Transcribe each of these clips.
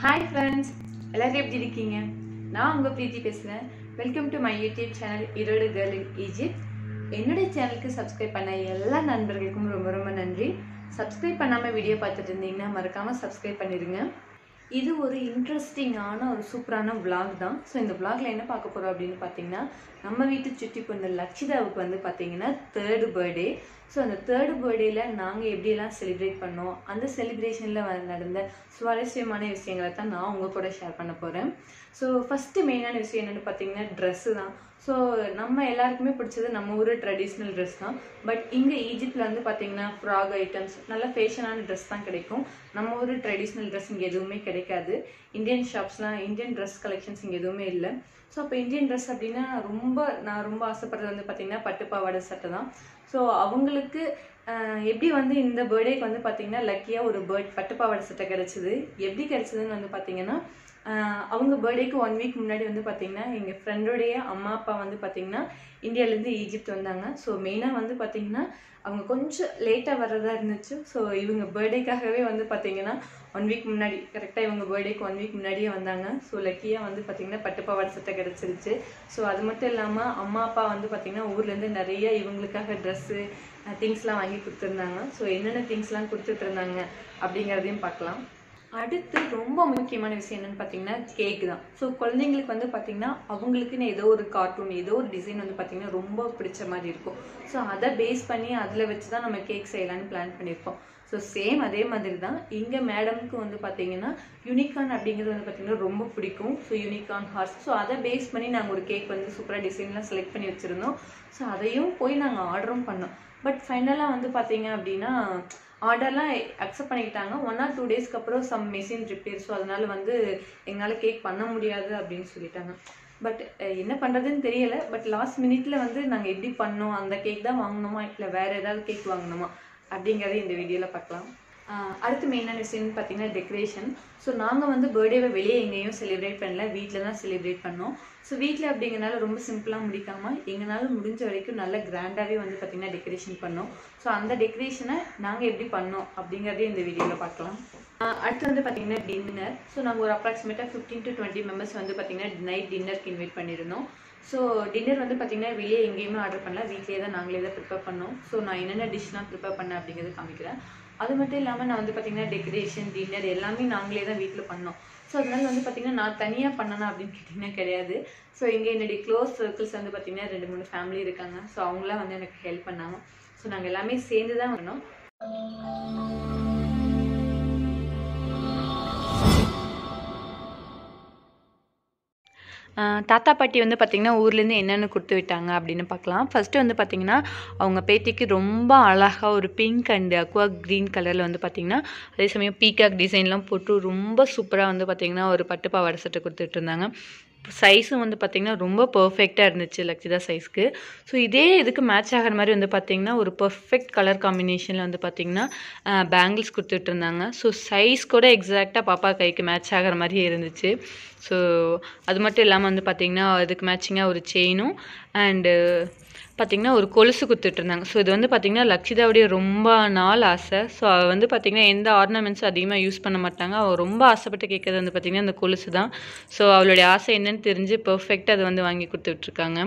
Hi friends எல்லாரும் எப்படி இருக்கீங்க நான் உங்கள் பிரீத்தி பேசுகிறேன் welcome to my YouTube channel Erode girl in Egypt என்னுடைய சேனலுக்கு சப்ஸ்கிரைப் பண்ண எல்லா நண்பர்களுக்கும் ரொம்ப ரொம்ப நன்றி சப்ஸ்கிரைப் பண்ணாமல் வீடியோ பார்த்துட்டு இருந்தீங்கன்னா மறக்காமல் சப்ஸ்கிரைப் பண்ணிடுங்க இது ஒரு இன்ட்ரெஸ்டிங்கான ஒரு சூப்பரான vlog தான் ஸோ இந்த vlogல என்ன பார்க்க போகிறோம் அப்படின்னு பார்த்தீங்கன்னா நம்ம வீட்டு சுட்டி பொண்ணு லக்ஷிதாவுக்கு வந்து பார்த்தீங்கன்னா தேர்டு பர்த்டே ஸோ அந்த தேர்டு பர்த்டேல நாங்கள் எப்படியெல்லாம் செலிப்ரேட் பண்ணோம் அந்த செலிப்ரேஷனில் நடந்த சுவாரஸ்யமான விஷயங்களை தான் நான் உங்கள் கூட ஷேர் பண்ண போகிறேன் ஸோ ஃபஸ்ட்டு மெயினான விஷயம் என்னென்னு பார்த்தீங்கன்னா ட்ரெஸ்ஸு தான் ஸோ நம்ம எல்லாருக்குமே பிடிச்சது நம்ம ஊர் ட்ரெடிஷ்னல் ட்ரெஸ் தான் பட் இங்கே ஈஜிப்டில் வந்து பார்த்தீங்கன்னா ஃப்ராக் ஐட்டம்ஸ் நல்ல ஃபேஷனான ட்ரெஸ் தான் கிடைக்கும் நம்ம ஊர் ட்ரெடிஷ்னல் ட்ரெஸ் இங்கே எதுவுமே கிடைக்காது இந்தியன் ஷாப்ஸ்லாம் இந்தியன் ட்ரெஸ் கலெக்ஷன்ஸ் இங்கே எதுவுமே இல்லை ஸோ அப்போ இந்தியன் ட்ரெஸ் அப்படின்னா ரொம்ப நான் ரொம்ப ஆசைப்படுறது வந்து பார்த்தீங்கன்னா பட்டு பாவாடை சட்டை தான் ஸோ அவங்களுக்கு ஆஹ், எப்படி வந்து இந்த பர்த்டேக்கு வந்து பார்த்தீங்கன்னா லக்கியாக ஒரு பேர்ட் பட்டு பாவாடை சட்டை கிடச்சிது எப்படி கிடச்சிதுன்னு வந்து பார்த்தீங்கன்னா ஆஹ், அவங்க பர்த்டேக்கு ஒன் வீக் முன்னாடி வந்து பார்த்தீங்கன்னா எங்கள் ஃப்ரெண்டோடைய அம்மா அப்பா வந்து பார்த்தீங்கன்னா இந்தியாவிலேருந்து ஈஜிப்ட் வந்தாங்க ஸோ மெயினாக வந்து பார்த்தீங்கன்னா அவங்க கொஞ்சம் லேட்டாக வர்றதா இருந்துச்சு ஸோ இவங்க பர்த்டேக்காகவே வந்து பார்த்தீங்கன்னா ஒன் வீக் முன்னாடி கரெக்டாக இவங்க பர்த்டேக்கு ஒன் வீக் முன்னாடியே வந்தாங்க ஸோ லக்கியாக வந்து பார்த்தீங்கன்னா பட்டுப்பாவாடை சட்டை கிடச்சிருச்சு ஸோ அது மட்டும் இல்லாமல் அம்மா அப்பா வந்து பார்த்தீங்கன்னா ஊர்லேருந்து நிறைய இவங்களுக்காக ட்ரெஸ்ஸு திங்ஸ்லாம் வாங்கி கொடுத்துருந்தாங்க ஸோ என்னென்ன திங்ஸ்லாம் கொடுத்துட்டு இருந்தாங்க அப்படிங்கிறதையும் பார்க்கலாம் அடுத்து ரொம்ப முக்கியமான விஷயம் என்னன்னு பார்த்தீங்கன்னா கேக் தான் ஸோ குழந்தைங்களுக்கு வந்து பார்த்தீங்கன்னா அவங்களுக்குன்னு ஏதோ ஒரு கார்ட்டூன் ஏதோ ஒரு டிசைன் வந்து பார்த்தீங்கன்னா ரொம்ப பிடிச்ச மாதிரி இருக்கும் ஸோ அதை பேஸ் பண்ணி அதில் வச்சு தான் நம்ம கேக் செய்யலாம்னு பிளான் பண்ணியிருக்கோம் ஸோ சேம் அதே மாதிரி தான் இங்கே மேடம்க்கு வந்து பார்த்தீங்கன்னா யூனிகார்ன் அப்படிங்கிறது வந்து பார்த்தீங்கன்னா ரொம்ப பிடிக்கும் ஸோ யூனிகார்ன் ஹார்ஸ் ஸோ அதை பேஸ் பண்ணி நாங்கள் ஒரு கேக் வந்து சூப்பராக டிசைன்லாம் செலக்ட் பண்ணி வச்சுருந்தோம் ஸோ அதையும் போய் நாங்கள் ஆர்டரும் பண்ணோம் பட் ஃபைனலாக வந்து பார்த்தீங்க அப்படின்னா ஆர்டர்லாம் அக்செப்ட் பண்ணிக்கிட்டாங்க ஒன் ஆர் டூ டேஸ்க்கு அப்புறம் சம் மெஷின் ரிப்பேர் ஸோ அதனால வந்து எங்களால் கேக் பண்ண முடியாது அப்படின்னு சொல்லிட்டாங்க பட் என்ன பண்ணுறதுன்னு தெரியல பட் லாஸ்ட் மினிட்ல வந்து நாங்கள் எப்படி பண்ணோம் அந்த கேக் தான் வாங்கினோமா இல்லை வேற ஏதாவது கேக் வாங்கினோமா அப்படிங்கிறத இந்த வீடியோவில் பார்க்கலாம் ஆஹ் அடுத்து மெயினான விஷயம்னு பார்த்தீங்கன்னா டெக்கரேஷன் ஸோ நாங்கள் வந்து பர்த்டேவை வெளியே எங்கேயும் செலிப்ரேட் பண்ணல வீட்டில் தான் செலிப்ரேட் பண்ணோம் ஸோ வீட்டில் அப்படிங்கிறனால ரொம்ப சிம்பிளாக முடிக்காமல் எங்களால் முடிஞ்ச வரைக்கும் நல்ல கிராண்டாகவே வந்து பார்த்திங்கன்னா டெக்கரேஷன் பண்ணோம் ஸோ அந்த டெக்கரேஷனை நாங்கள் எப்படி பண்ணோம் அப்படிங்கிறதையும் இந்த வீடியோவில் பார்க்கலாம் ஆஹ் அடுத்து வந்து பார்த்திங்கன்னா டின்னர் ஸோ நாங்கள் ஒரு அப்ராக்சிமேட்டாக ஃபிஃப்டீன் டு டுவெண்ட்டி மெம்பர்ஸ் வந்து பார்த்திங்கன்னா நைட் டின்னருக்கு இன்வைட் பண்ணியிருந்தோம் ஸோ டின்னர் வந்து பார்த்திங்கன்னா வெளியே எங்கேயுமே ஆர்டர் பண்ணல வீட்லேயே தான் நாங்களே தான் ப்ரிப்பேர் பண்ணோம் ஸோ நான் என்னென்ன டிஷ்லாம் ப்ரிப்பேர் பண்ணேன் அப்படிங்கிறது காமிக்கிறேன் அது மட்டும் இல்லாமல் நான் வந்து பார்த்திங்கன்னா டெக்கரேஷன் டின்னர் எல்லாமே நாங்களே தான் வீட்டில் பண்ணோம் ஸோ அதனால வந்து பார்த்திங்கன்னா நான் தனியாக பண்ணனா அப்படின்னு கேட்டிங்கன்னா கிடையாது ஸோ இங்கே என்னுடைய க்ளோஸ் சர்க்கிள்ஸ் வந்து பார்த்திங்கன்னா ரெண்டு மூணு ஃபேமிலி இருக்காங்க ஸோ அவங்களாம் வந்து எனக்கு ஹெல்ப் பண்ணாங்க ஸோ நாங்கள் எல்லாமே சேர்ந்து தான் பண்ணோம் ஆஹ் தாத்தா பாட்டி வந்து பார்த்திங்கன்னா ஊர்லேருந்து என்னென்ன கொடுத்து விட்டாங்க அப்படின்னு பார்க்கலாம் ஃபஸ்ட்டு வந்து பார்த்திங்கன்னா அவங்க பேத்திக்கு ரொம்ப அழகாக ஒரு பிங்க் அண்ட் அக்வா க்ரீன் கலரில் வந்து பார்த்திங்கன்னா அதே சமயம் பீகாக் டிசைன்லாம் போட்டு ரொம்ப சூப்பராக வந்து பார்த்திங்கன்னா ஒரு பட்டு பாவாடை சட்டை கொடுத்துட்டு இருந்தாங்க சைஸும் வந்து பார்த்திங்கன்னா ரொம்ப பர்ஃபெக்டாக இருந்துச்சு லக்ஷிதா சைஸ்க்கு ஸோ இதே இதுக்கு மேட்ச் ஆகிற மாதிரி வந்து பார்த்திங்கன்னா ஒரு பர்ஃபெக்ட் கலர் காம்பினேஷனில் வந்து பார்த்திங்கன்னா பேங்கிள்ஸ் கொடுத்துட்டு இருந்தாங்க ஸோ சைஸ் கூட எக்ஸாக்டாக பாப்பா கைக்கு மேட்ச் ஆகிற மாதிரியே இருந்துச்சு ஸோ அது மட்டும் இல்லாமல் வந்து பார்த்திங்கன்னா அதுக்கு மேட்சிங்காக ஒரு செயினும் அண்டு பார்த்திங்கன்னா ஒரு கொலுசு கொடுத்துட்டு இருந்தாங்க ஸோ இது வந்து பார்த்திங்கன்னா லக்ஷிதாவுடைய ரொம்ப நாள் ஆசை ஸோ அவள் வந்து பார்த்திங்கன்னா எந்த ஆர்னமெண்ட்ஸும் அதிகமாக யூஸ் பண்ண மாட்டாங்க அவள் ரொம்ப ஆசைப்பட்டு கேட்கறது வந்து பார்த்திங்கன்னா அந்த கொலுசு தான் ஸோ அவளுடைய ஆசை என்னன்னு தெரிஞ்சு பர்ஃபெக்டாக அதை வந்து வாங்கி கொடுத்துட்ருக்காங்க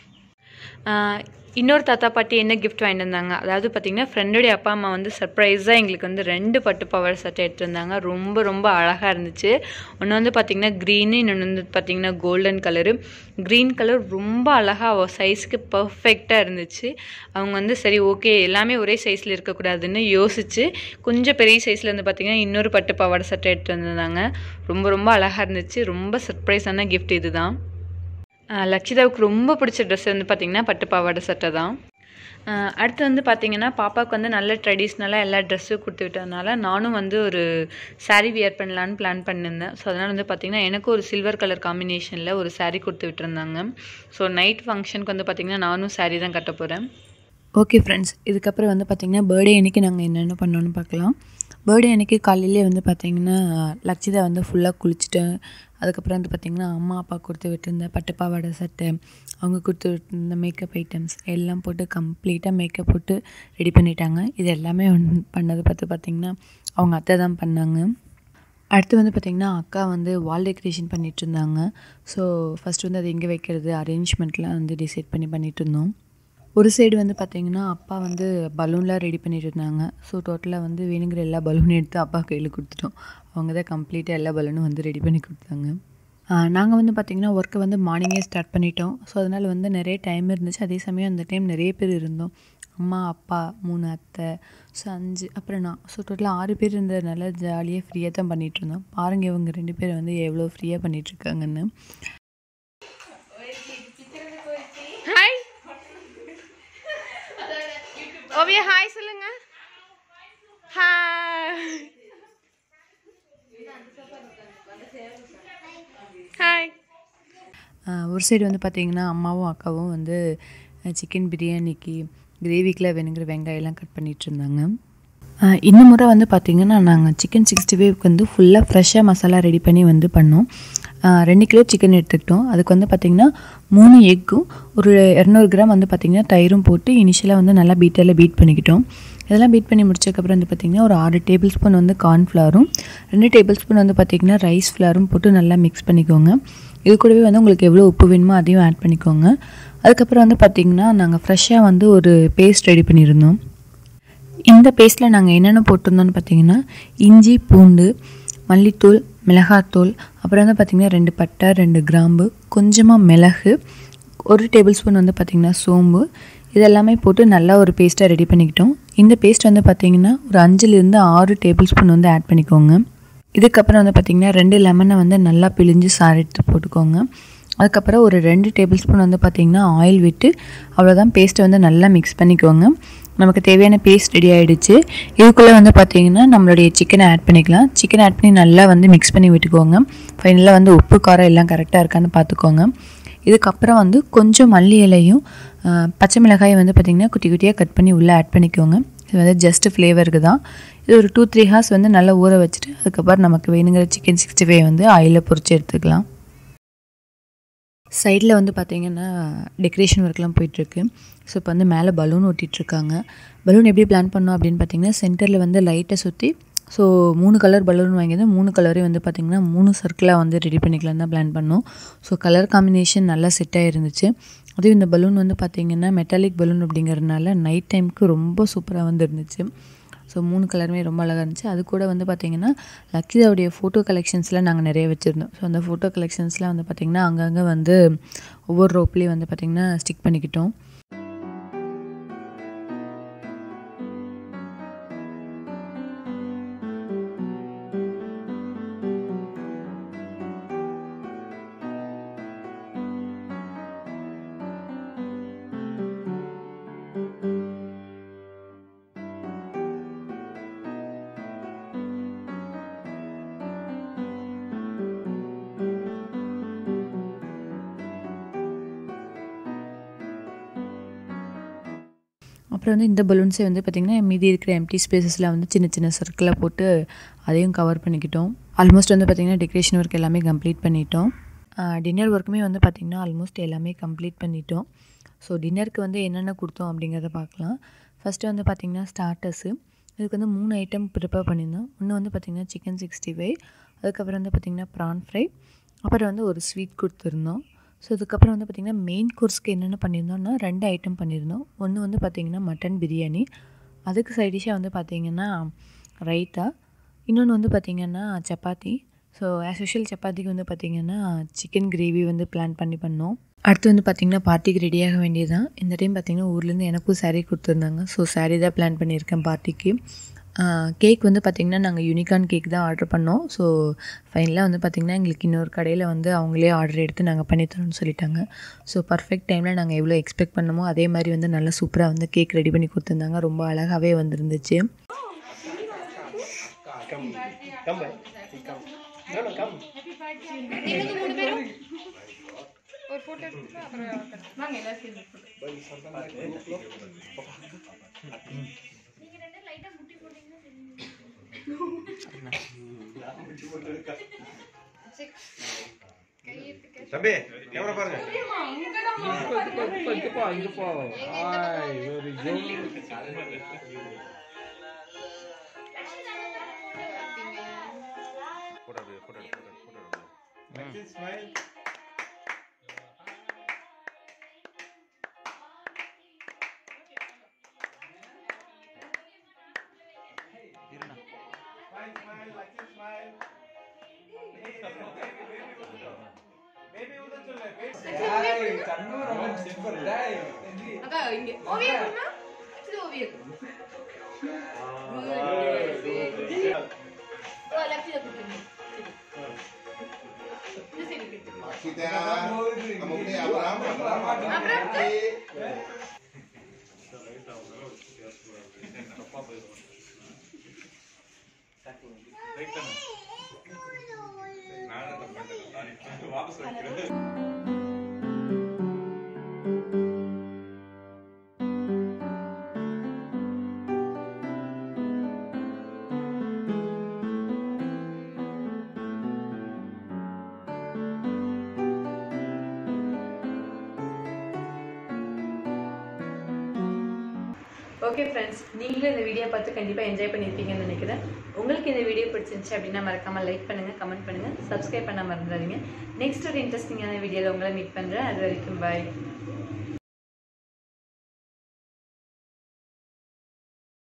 ஆஹ் இன்னொரு தாத்தா பாட்டி என்ன கிஃப்ட் வாங்கிட்டு வந்தாங்க அதாவது பார்த்தீங்கன்னா ஃப்ரெண்டுடைய அப்பா அம்மா வந்து சர்ப்ரைஸாக எங்களுக்கு வந்து ரெண்டு பட்டு பவர் சட்டை எடுத்து வந்தாங்க ரொம்ப ரொம்ப அழகாக இருந்துச்சு ஒன்று வந்து பார்த்திங்கன்னா க்ரீனு இன்னொன்று வந்து பார்த்திங்கன்னா கோல்டன் கலரு க்ரீன் கலர் ரொம்ப அழகாக அவள் சைஸ்க்கு பர்ஃபெக்டாக இருந்துச்சு அவங்க வந்து சரி ஓகே எல்லாமே ஒரே சைஸில் இருக்கக்கூடாதுன்னு யோசிச்சு கொஞ்சம் பெரிய சைஸில் வந்து பார்த்திங்கன்னா இன்னொரு பட்டு பாவாடை சட்டை எடுத்து வந்திருந்தாங்க ரொம்ப ரொம்ப அழகாக இருந்துச்சு ரொம்ப சர்ப்ரைஸான கிஃப்ட் இதுதான் ஆஹ் லக்ஷிதாவுக்கு ரொம்ப பிடிச்ச ட்ரெஸ் வந்து பார்த்திங்கன்னா பட்டு பாவாடை சட்டை தான் ஆஹ் அடுத்து வந்து பார்த்திங்கன்னா பாப்பாவுக்கு வந்து நல்ல ட்ரெடிஷ்னலாக எல்லா ட்ரெஸ்ஸும் கொடுத்து விட்டதுனால நானும் வந்து ஒரு saree வியர் பண்ணலான்னு பிளான் பண்ணியிருந்தேன் ஸோ அதனால் வந்து பார்த்திங்கன்னா எனக்கு ஒரு சில்வர் கலர் காம்பினேஷனில் ஒரு saree கொடுத்து விட்டுருந்தாங்க ஸோ நைட் ஃபங்க்ஷனுக்கு வந்து பார்த்திங்கன்னா நானும் saree தான் கட்ட போகிறேன் ஓகே ஃப்ரெண்ட்ஸ் இதுக்கப்புறம் வந்து பார்த்திங்கன்னா பர்த்டே அன்றைக்கி நாங்கள் என்னென்ன பண்ணோன்னு பார்க்கலாம் பர்த்டே அன்றைக்கி காலையிலே வந்து பார்த்திங்கன்னா லக்ஷிதா வந்து ஃபுல்லாக குளிச்சுட்டு அதுக்கப்புறம் வந்து பார்த்திங்கன்னா அம்மா அப்பா கொடுத்து விட்டுருந்த பட்டு பாவாடை சட்டை அவங்க கொடுத்து விட்டுருந்த மேக்கப் ஐட்டம்ஸ் எல்லாம் போட்டு கம்ப்ளீட்டாக மேக்கப் போட்டு ரெடி பண்ணிட்டாங்க இது எல்லாமே வந்து பண்ணது பார்த்து பார்த்திங்கன்னா அவங்க அத்தை தான் பண்ணாங்க அடுத்து வந்து பார்த்திங்கன்னா அக்கா வந்து வால் டெக்கரேஷன் பண்ணிட்டு இருந்தாங்க ஸோ ஃபஸ்ட்டு வந்து அது எங்கே வைக்கிறது அரேஞ்ச்மெண்ட்லாம் வந்து டிசைட் பண்ணி பண்ணிட்டு இருந்தோம் ஒரு சைடு வந்து பார்த்திங்கன்னா அப்பா வந்து பலூன்லாம் ரெடி பண்ணிட்டு இருந்தாங்க ஸோ டோட்டலாக வந்து வேணுங்கிற எல்லா பலூனும் எடுத்து அப்பா கையில் கொடுத்துட்டோம் அவங்க தான் கம்ப்ளீட்டாக எல்லா பலூனும் வந்து ரெடி பண்ணி கொடுத்தாங்க நாங்கள் வந்து பார்த்திங்கன்னா ஒர்க்கை வந்து மார்னிங்கே ஸ்டார்ட் பண்ணிட்டோம் ஸோ அதனால் வந்து நிறைய டைம் இருந்துச்சு அதே சமயம் அந்த டைம் நிறைய பேர் இருந்தோம் அம்மா அப்பா மூணு அத்தை ஸோ அஞ்சு அப்புறம் நான் ஸோ டோட்டலாக ஆறு பேர் இருந்ததுனால ஜாலியாக ஃப்ரீயாக தான் பண்ணிகிட்டு இருந்தோம் பாருங்கள் இவங்க ரெண்டு பேர் வந்து எவ்வளோ ஃப்ரீயாக பண்ணிகிட்ருக்காங்கன்னு ஹாய் ஓவியா ஹாய் சொல்லுங்க ஹாய் ஹாய் ஒரு சைடு வந்து பார்த்திங்கன்னா அம்மாவும் அக்காவும் வந்து சிக்கன் பிரியாணிக்கு கிரேவிக்கெலாம் வேணுங்கிற வெங்காயம்லாம் கட் பண்ணிகிட்டு இருந்தாங்க அஹ் இந்த முறை வந்து பார்த்திங்கன்னா நாங்கள் சிக்கன் சிக்ஸ்டி ஃபைவ்க்கு வந்து ஃபுல்லாக ஃப்ரெஷ்ஷாக மசாலா ரெடி பண்ணி வந்து பண்ணோம் அஹ் ரெண்டு கிலோ சிக்கன் எடுத்துக்கிட்டோம் அதுக்கு வந்து பார்த்திங்கன்னா மூணு எக்கும் ஒரு இரநூறு கிராம் வந்து பார்த்திங்கன்னா தயிரும் போட்டு இனிஷியலாக வந்து நல்லா பீட்டரில் பீட் பண்ணிக்கிட்டோம் இதெல்லாம் பீட் பண்ணி முடிச்சதுக்கப்புறம் வந்து பார்த்திங்கன்னா ஒரு ஆறு டேபிள் ஸ்பூன் வந்து கார்ன்ஃப்ளவரும் ரெண்டு டேபிள் ஸ்பூன் வந்து பார்த்திங்கன்னா ரைஸ் ஃப்ளவரும் போட்டு நல்லா மிக்ஸ் பண்ணிக்கோங்க இது கூடவே வந்து உங்களுக்கு எவ்வளோ உப்பு வேணுமோ அதையும் ஆட் பண்ணிக்கோங்க அதுக்கப்புறம் வந்து பார்த்திங்கன்னா நாங்கள் ஃப்ரெஷ்ஷாக வந்து ஒரு பேஸ்ட் ரெடி பண்ணியிருந்தோம் இந்த பேஸ்ட்டில் நாங்கள் என்னென்ன போட்டிருந்தோம்னு பார்த்தீங்கன்னா இஞ்சி பூண்டு மல்லித்தூள் மிளகாத்தூள் அப்புறம் வந்து பார்த்திங்கன்னா ரெண்டு பட்டை ரெண்டு கிராம்பு கொஞ்சமாக மிளகு ஒரு டேபிள் ஸ்பூன் வந்து பார்த்திங்கன்னா சோம்பு இதெல்லாமே போட்டு நல்லா ஒரு பேஸ்ட்டாக ரெடி பண்ணிக்கிட்டோம் இந்த பேஸ்ட் வந்து பார்த்திங்கன்னா ஒரு அஞ்சுலேருந்து ஆறு டேபிள் ஸ்பூன் வந்து ஆட் பண்ணிக்கோங்க இதுக்கப்புறம் வந்து பார்த்திங்கன்னா ரெண்டு லெமனை வந்து நல்லா பிழிஞ்சு சாறு எடுத்து போட்டுக்கோங்க அதுக்கப்புறம் ஒரு ரெண்டு டேபிள் ஸ்பூன் வந்து பார்த்திங்கன்னா ஆயில் விட்டு அவ்வளோதான் பேஸ்ட்டை வந்து நல்லா மிக்ஸ் பண்ணிக்கோங்க நமக்கு தேவையான பேஸ்ட் ரெடி ஆகிடுச்சு இதுக்குள்ளே வந்து பார்த்திங்கன்னா நம்மளுடைய சிக்கனை ஆட் பண்ணிக்கலாம் சிக்கன் ஆட் பண்ணி நல்லா வந்து மிக்ஸ் பண்ணி விட்டுக்கோங்க ஃபைனலாக வந்து உப்பு காரம் எல்லாம் கரெக்டாக இருக்கான்னு பார்த்துக்கோங்க இதுக்கப்புறம் வந்து கொஞ்சம் மல்லி இலையும் அஹ், பச்சை மிளகாயை வந்து பார்த்திங்கன்னா குட்டி குட்டியாக கட் பண்ணி உள்ளே ஆட் பண்ணிக்கோங்க இது வந்து ஜஸ்ட் ஃப்ளேவருக்கு தான் இது ஒரு டூ த்ரீ ஹார்ஸ் வந்து நல்லா ஊற வச்சுட்டு அதுக்கப்புறம் நமக்கு வேணுங்கிற சிக்கன் சிக்ஸ்டி ஃபைவ் வந்து ஆயிலில் பொரிச்சு எடுத்துக்கலாம் சைடில் வந்து பார்த்தீங்கன்னா டெக்கரேஷன் ஒர்க்லாம் போயிட்டுருக்கு ஸோ இப்போ வந்து மேலே பலூன் ஒட்டிகிட்ருக்காங்க பலூன் எப்படி பிளான் பண்ணோம் அப்படின்னு பார்த்தீங்கன்னா சென்டரில் வந்து லைட்டை சுற்றி ஸோ மூணு கலர் பலூன் வாங்கியது மூணு கலரையும் வந்து பார்த்திங்கன்னா மூணு சர்க்கிளாக வந்து ரெடி பண்ணிக்கலாம் தான் பிளான் பண்ணோம் ஸோ கலர் காம்பினேஷன் நல்லா செட் ஆகிருந்துச்சு அதுவும் இந்த பலூன் வந்து பார்த்திங்கன்னா மெட்டாலிக் பலூன் அப்படிங்கிறதுனால நைட் டைமுக்கு ரொம்ப சூப்பராக வந்து இருந்துச்சு ஸோ மூணு கலருமே ரொம்ப அழகாக இருந்துச்சு அது கூட வந்து பார்த்திங்கன்னா லக்கிதாவுடைய ஃபோட்டோ கலெக்ஷன்ஸ்லாம் நாங்கள் நிறைய வச்சுருந்தோம் ஸோ அந்த ஃபோட்டோ கலெக்ஷன்ஸ்லாம் வந்து பார்த்திங்கன்னா அங்கங்கே வந்து ஒவ்வொரு ரோப்லேயும் வந்து பார்த்திங்கன்னா ஸ்டிக் பண்ணிக்கிட்டோம் அப்புறம் வந்து இந்த பலூன்ஸே வந்து பார்த்திங்கன்னா மீதி இருக்கிற எம்டி ஸ்பேசஸில் வந்து சின்ன சின்ன சர்க்கிளாக போட்டு அதையும் கவர் பண்ணிக்கிட்டோம் ஆல்மோஸ்ட் வந்து பார்த்திங்கன்னா டெக்கரேஷன் ஒர்க் எல்லாமே கம்ப்ளீட் பண்ணிட்டோம் டின்னர் ஒர்க்குமே வந்து பார்த்திங்கன்னா ஆல்மோஸ்ட் எல்லாமே கம்ப்ளீட் பண்ணிட்டோம் ஸோ டின்னருக்கு வந்து என்னென்ன கொடுத்தோம் அப்படிங்கிறத பார்க்கலாம் ஃபஸ்ட்டு வந்து பார்த்திங்கன்னா ஸ்டார்டர்ஸு இதுக்கு வந்து மூணு ஐட்டம் ப்ரிப்பேர் பண்ணியிருந்தோம் ஒன்று வந்து பார்த்திங்கன்னா சிக்கன் சிக்ஸ்டி ஃபைவ் அதுக்கப்புறம் வந்து பார்த்திங்கன்னா ப்ரான் ஃப்ரை அப்புறம் வந்து ஒரு ஸ்வீட் கொடுத்துருந்தோம் ஸோ இதுக்கப்புறம் வந்து பார்த்திங்கன்னா மெயின் கோர்ஸ்க்கு என்னென்ன பண்ணியிருந்தோம்னா ரெண்டு ஐட்டம் பண்ணியிருந்தோம் ஒன்று வந்து பார்த்திங்கன்னா மட்டன் பிரியாணி அதுக்கு சைட் டிஷ்ஷாக வந்து பார்த்திங்கன்னா ரைத்தா இன்னொன்று வந்து பார்த்திங்கன்னா சப்பாத்தி ஸோ ஆஸ் யூஷுவல் சப்பாத்திக்கு வந்து பார்த்திங்கன்னா சிக்கன் கிரேவி வந்து பிளான் பண்ணி பண்ணோம் அடுத்து வந்து பார்த்திங்கன்னா பார்ட்டிக்கு ரெடியாக வேண்டியதுதான் இந்த டைம் பார்த்திங்கன்னா ஊர்லேருந்து எனக்கும் saree கொடுத்துருந்தாங்க ஸோ saree தான் பிளான் பண்ணியிருக்கேன் பார்ட்டிக்கு கேக் வந்து பார்த்திங்கன்னா நாங்கள் யூனிகார்ன் கேக் தான் ஆர்டர் பண்ணோம் ஸோ ஃபைனலாக வந்து பார்த்திங்கன்னா எங்களுக்கு இன்னொரு கடையில் வந்து அவங்களே ஆர்டர் எடுத்து நாங்கள் பண்ணித்தரோம்னு சொல்லிட்டாங்க ஸோ பர்ஃபெக்ட் டைமில் நாங்கள் எவ்வளோ எக்ஸ்பெக்ட் பண்ணமோ அதே மாதிரி வந்து நல்லா சூப்பராக வந்து கேக் ரெடி பண்ணி கொடுத்துருந்தாங்க ரொம்ப அழகாகவே வந்துருந்துச்சு தம்பி கேமரா பாருங்க Lexi, smile. Smile, smile, Lexi, smile. Hey, hey, baby, baby ஊதட்டும். Baby ஊதச் சொல்லு, baby. அக்கா இங்க ஓவியம் பண்ணா இது ஓவியம் ஓ லட்சிய குடுங்க இது சரி கிட்டுமா Kita kemudian Abraham, Abraham, Abraham kan? வாபஸ் வைக்கிறேன் ஓகே ஃப்ரெண்ட்ஸ் நீங்களும் இந்த வீடியோ பார்த்து கண்டிப்பாக என்ஜாய் பண்ணியிருப்பீங்கன்னு நினைக்கிறேன் உங்களுக்கு இந்த வீடியோ பிடிச்சிருந்துச்சு அப்படின்னா மறக்காமல் லைக் பண்ணுங்கள் கமெண்ட் பண்ணுங்கள் சப்ஸ்கிரைப் பண்ண மறந்துடாதீங்க நெக்ஸ்ட் ஒரு இன்ட்ரெஸ்டிங்கான வீடியோவில் உங்களை மீட் பண்ணுறேன் அது வரைக்கும் பாய்